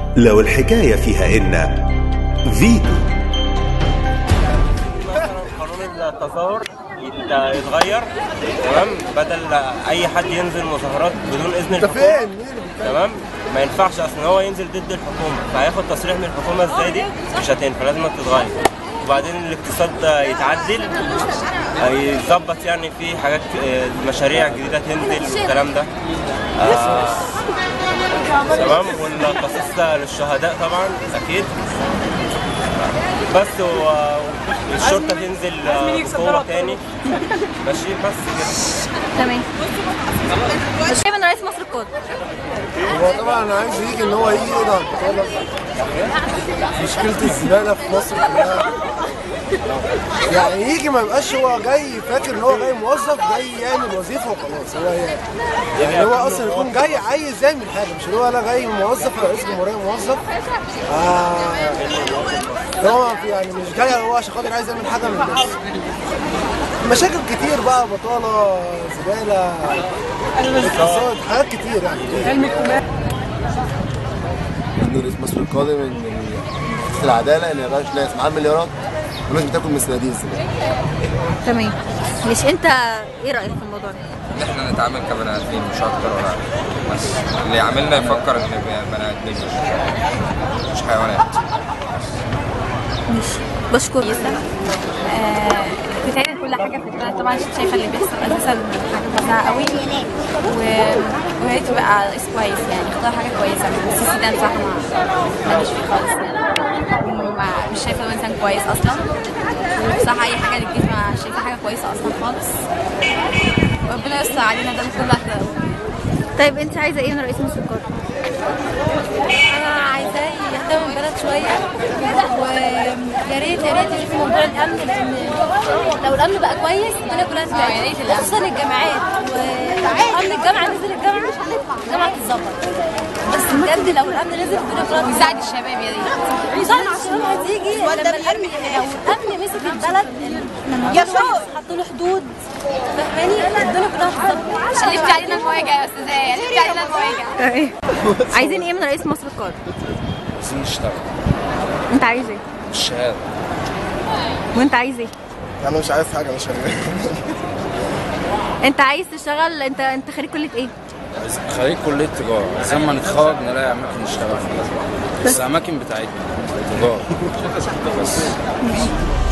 لو الحكاية فيها إن فيتو مثلا قانون التظاهر يت- يتغير تمام بدل اي حد ينزل مظاهرات بدون اذن الحكومه تمام ما ينفعش اصلا هو ينزل ضد الحكومه فهياخد تصريح من الحكومه ازاي دي مش هتنفع لازم تتغير وبعدين الاقتصاد يتعدل يتظبط يعني في حاجات آه، مشاريع جديده تنزل والكلام ده آه، تمام والقصاص للشهداء طبعا اكيد بس و- والشرطه تنزل آه، بقوه تاني ماشي بس كده تمام شايف ان رئيس مصر القادم هو طبعا انا عايز يجي ان هو يجي يقضي على البطاله مشكله الزباله في مصر كلها يعني يجي ما يبقاش هو جاي فاكر ان هو جاي موظف جاي يعمل وظيفه وخلاص هو يعني يعني هو اصلا يكون جاي عايز يعمل حاجه مش اللي هو انا جاي موظف رئيس جمهوريه موظف آه طبعا يعني مش جاي هو عشان خاطر عايز يعمل حاجه من الناس مشاكل كتير بقى بطاله زباله اقتصاد حاجات كتير يعني ان رئيس مصر القادم ان ال- العداله ان يبقاش ناس معاها مليارات وناس بتاكل من صناديق الزباله تمام مش انت ايه رايك في الموضوع ده ان احنا نتعامل كبني ادمين مش اكتر ولا أقل. بس اللي يعملنا يفكر ان بني ادمين مش مش حيوانات ماشي بشكر بتعمل كل حاجه في البلد طبعا انت شايفه اللي بيحصل اساسا حاجه فظيعه قوي و... وهي تبقى رئيس كويس يعني اختار حاجه كويسه السيسي ده بصراحه ما مش فيه خالص يعني وما- مش شايفه انه انسان كويس اصلا وبصراحه اي حاجه للجيش ما شايفه حاجه كويسه اصلا خالص ربنا يستر علينا ده كل واحد طيب انت عايزه ايه من رئيس مصر القادم انا عايزاه يهتم بالبلد شويه ويا ريت يا ريت يشوف موضوع الامن لان لو الامن بقى كويس الدنيا كلها تبقى خصوصا الجامعات وامن الجامعه نزل الجامعه الجامعه تتظبط بس بجد لو الامن نزل الدنيا كلها ويساعد الشباب يا ريت يساعد الشباب هتيجي لما الامن لو الامن مسك البلد يا حطوا له حدود فاهماني الدنيا كلها تتظبط قلبتي علينا المواجع يا استاذه قلبتي علينا المواجع عايزين ايه من رئيس مصر القادم عايزين نشتغل انت عايز ايه الشهاده وانت عايز ايه انا مش عايز حاجه مش شغال انت عايز تشتغل انت انت خريج كليه ايه خريج كلية تجارة بس لما نتخرج نلاقي أماكن نشتغل فيها بس الأماكن بتاعتنا تجارة بس